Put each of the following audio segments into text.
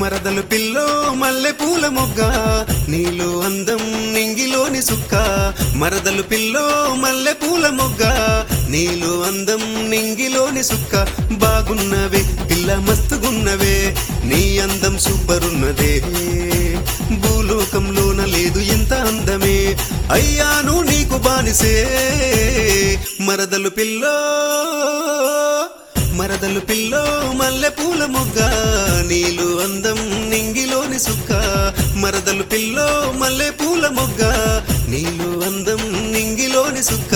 మరదలు పిల్లో మల్లె పూల మొగ్గ నీలో అందం నింగిలోని సుక్క మరదలు పిల్లో మల్లె పూల మొగ్గ నీలో అందం నింగిలోని సుక్క బాగున్నవే పిల్ల మస్తుగున్నవే నీ అందం సూపరున్నదే భూలోకంలోన లేదు ఇంత అందమే అయ్యాను నీకు బానిసే మరదలు పిల్లో మరదలు పిల్లో మల్లె పూల మొగ్గ నీలు అందం నింగిలోని సుక్క మరదలు పిల్లో మల్లె పూల మొగ్గ నీలు అందం నింగిలోని సుక్క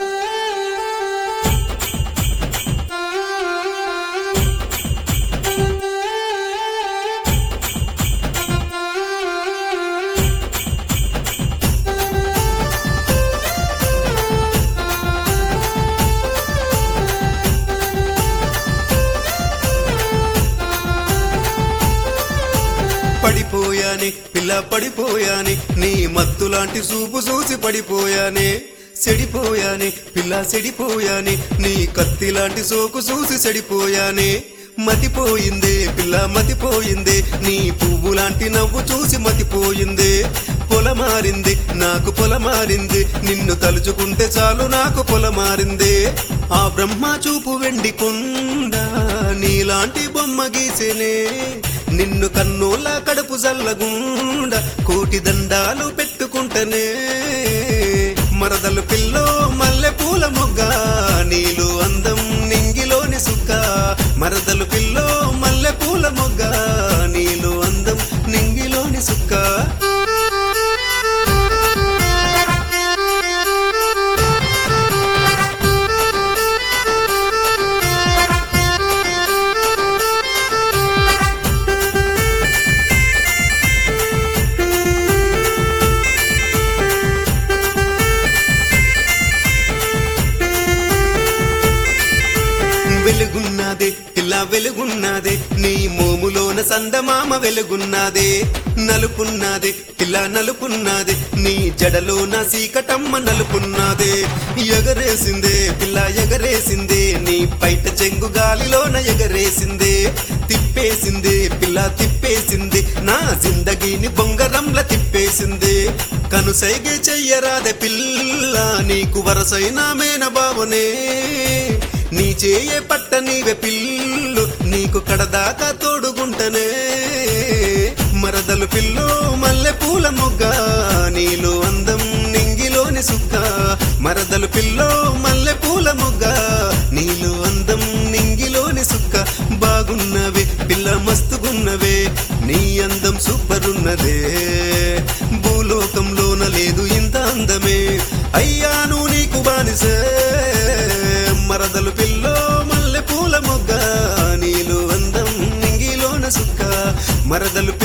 పడిపోయానే పిల్ల పడిపోయానే నీ మత్తు లాంటి చూపు చూసి పడిపోయానే సెడిపోయానే పిల్ల సెడిపోయానే నీ కత్తి లాంటి సోకు చూసి సెడిపోయానే మతిపోయిందే పిల్ల మతిపోయిందే నీ పువ్వు లాంటి నవ్వు చూసి మతిపోయిందే పొలమారింది నాకు పొలమారింది నిన్ను తలుచుకుంటే చాలు నాకు పొలమారిందే ఆ బ్రహ్మ చూపు వెండి కొండ నీలాంటి బొమ్మ గీసేనే నిన్ను కన్నోళ్ళ కడుపు జల్లగుండ కోటి దండాలు పెట్టుకుంటనే మరదలు పిల్లో మల్లె పూల మొగ్గ నీలు అందం నింగిలోని సుక్క మరదలు పిల్లో మల్లె పూల మొగ్గ నీలు అందం నింగిలోని సుక్క వెలుగున్నదే ఇలా వెలుగున్నదే నీ మోములోన సందమామ వెలుగున్నదే నలుపున్నదే ఇలా నలుపున్నదే నీ జడలోన సీకటమ్మ నలుపున్నదే ఎగరేసిందే పిల్ల ఎగరేసిందే నీ బయట చెంగు గాలిలోన ఎగరేసిందే తిప్పేసిందే పిల్ల తిప్పేసింది నా జిందగీని బొంగరంల తిప్పేసిందే కనుసైగే చెయ్యరాదే పిల్ల నీకు వరసైన మేన బావనే నీ చేయే పట్ట నీవే పిల్లు నీకు కడదాకా తోడుగుంటనే మరదలు పిల్లు మల్లె పూల మొగ్గ నీలో అందం నింగిలోని సుక్క మరదలు పిల్లో మల్లె పూల మొగ్గ నీలో అందం నింగిలోని సుక్క బాగున్నవే పిల్ల మస్తుగున్నవే నీ అందం సూపరున్నదే భూలోకంలోన లేదు ఇంత అందమే అయ్యాను నీకు బానిసే మరదలు పిల్లో మల్లె పూల మొగ్గ నీలో అందం నింగిలోన సుక్క మరదలు